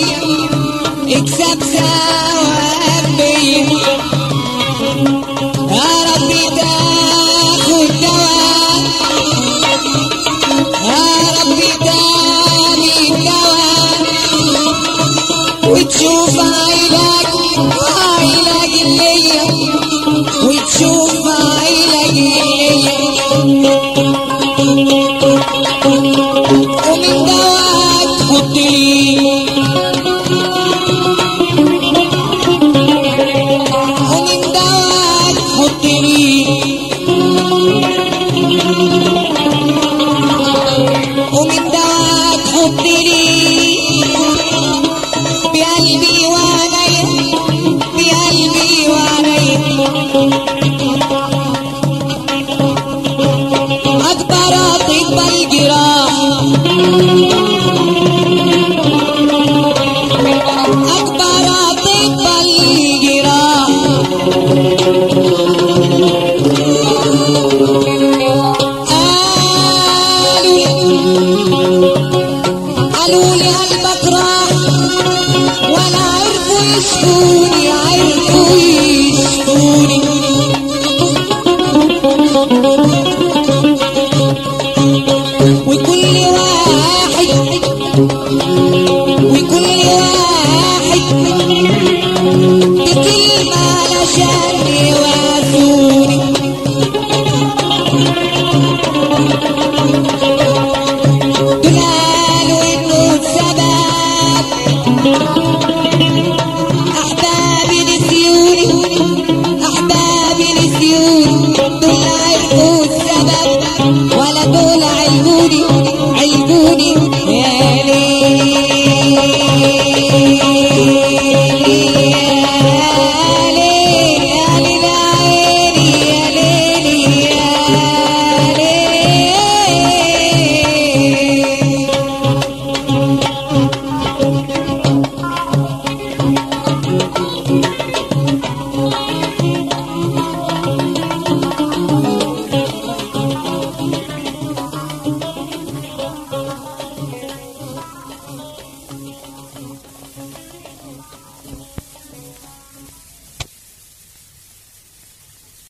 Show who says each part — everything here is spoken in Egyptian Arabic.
Speaker 1: اكسب ثواب بيا يا ربي تاخد دواء يا ربي تاني دواء وتشوف عيلك عيلك اللي وتشوف عيلك اللي ومن دواء تحط لي ومن دواء تحط لي ومن دواء تحط لي بقلبي وعليا بقلبي وعليا أكبر أطيب الجراح أكبر أطيب الجراح قالوا قالوا لي قلبك راح ولا عرفوا يشكوني عرفوا يشكوني وكل واحد وكل واحد بكلمة علشان يواسوني دول قالوا انه السبب